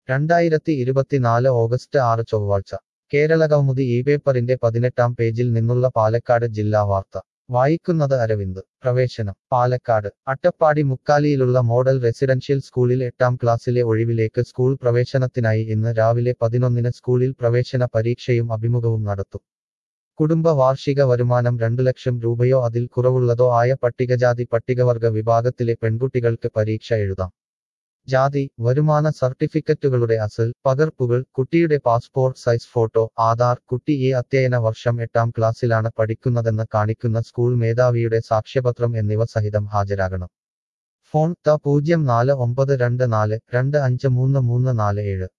രണ്ടായിരത്തി ഇരുപത്തിനാല് ഓഗസ്റ്റ് ആറ് ചൊവ്വാഴ്ച കേരളകൗമുദി ഈ പേപ്പറിന്റെ പതിനെട്ടാം പേജിൽ നിന്നുള്ള പാലക്കാട് ജില്ലാ വാർത്ത വായിക്കുന്നത് അരവിന്ദ് പ്രവേശനം പാലക്കാട് അട്ടപ്പാടി മുക്കാലിയിലുള്ള മോഡൽ റെസിഡൻഷ്യൽ സ്കൂളിൽ എട്ടാം ക്ലാസ്സിലെ ഒഴിവിലേക്ക് സ്കൂൾ പ്രവേശനത്തിനായി ഇന്ന് രാവിലെ പതിനൊന്നിന് സ്കൂളിൽ പ്രവേശന പരീക്ഷയും അഭിമുഖവും നടത്തും കുടുംബ വാർഷിക വരുമാനം രണ്ടു ലക്ഷം രൂപയോ അതിൽ കുറവുള്ളതോ ആയ പട്ടികജാതി പട്ടികവർഗ വിഭാഗത്തിലെ പെൺകുട്ടികൾക്ക് പരീക്ഷ എഴുതാം ജാതി വരുമാന സർട്ടിഫിക്കറ്റുകളുടെ അസൽ പകർപ്പുകൾ കുട്ടിയുടെ പാസ്പോർട്ട് സൈസ് ഫോട്ടോ ആധാർ കുട്ടി ഈ അധ്യയന വർഷം എട്ടാം ക്ലാസ്സിലാണ് പഠിക്കുന്നതെന്ന് കാണിക്കുന്ന സ്കൂൾ മേധാവിയുടെ സാക്ഷ്യപത്രം എന്നിവ സഹിതം ഹാജരാകണം ഫോൺ ത പൂജ്യം നാല് ഒമ്പത് രണ്ട് നാല് രണ്ട് അഞ്ച് മൂന്ന് മൂന്ന് നാല് ഏഴ്